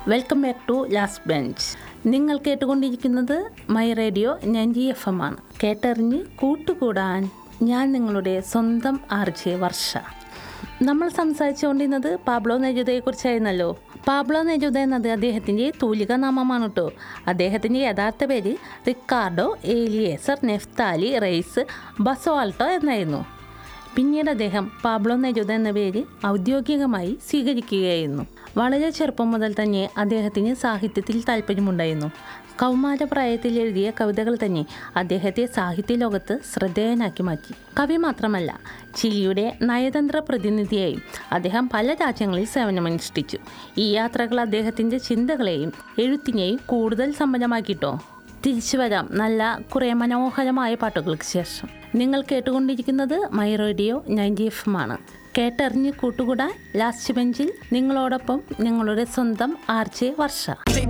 welcome back to last bench നിങ്ങൾ കേട്ടുകൊണ്ടിരിക്കുന്നത് my radio ninety F M ആണ് കേട്ടറിഞ്ഞ് കൂട്ടുകൂടാൻ ഞാൻ നിങ്ങളുടെ സ്വന്തം ആർജെ വർഷ നമ്മൾ സംസാരിച്ചുകൊണ്ടിരുന്നത് പാബ്ലോ നെജുദയെക്കുറിച്ചായിരുന്നല്ലോ പാബ്ലോ നെജുദ എന്നത് അദ്ദേഹത്തിൻ്റെ തൂലിക നാമമാണ് കേട്ടോ അദ്ദേഹത്തിൻ്റെ യഥാർത്ഥ പേര് Ricardo Eliecer Neftali Reyes Basoalto എന്നായിരുന്നു പിന്നീട് അദ്ദേഹം പാബ്ലോ നെജുദ എന്ന പേര് ഔദ്യോഗികമായി സ്വീകരിക്കുകയായിരുന്നു വളരെ ചെറുപ്പം മുതൽ തന്നെ അദ്ദേഹത്തിന് സാഹിത്യത്തിൽ താല്പര്യമുണ്ടായിരുന്നു കൗമാരപ്രായത്തിൽ എഴുതിയ കവിതകൾ തന്നെ അദ്ദേഹത്തെ സാഹിത്യ ലോകത്ത് ശ്രദ്ധേയനാക്കി മാറ്റി കവി മാത്രമല്ല ചിലിയുടെ നയതന്ത്ര പ്രതിനിധിയായും അദ്ദേഹം പല രാജ്യങ്ങളിൽ സേവനമനുഷ്ഠിച്ചു ഈ യാത്രകൾ അദ്ദേഹത്തിൻ്റെ ചിന്തകളെയും എഴുത്തിനെയും കൂടുതൽ സമ്പന്നമാക്കിട്ടോ തിരിച്ചു വരാം നല്ല കുറേ മനോഹരമായ പാട്ടുകൾക്ക് ശേഷം നിങ്ങൾ കേട്ടുകൊണ്ടിരിക്കുന്നത് my radio ninety F M ആണ് കേട്ടറിഞ്ഞ് കൂട്ടുകൂടാൻ ലാസ്റ്റ് ബെഞ്ചിൽ നിങ്ങളോടൊപ്പം നിങ്ങളുടെ സ്വന്തം ആർ ജെ വർഷ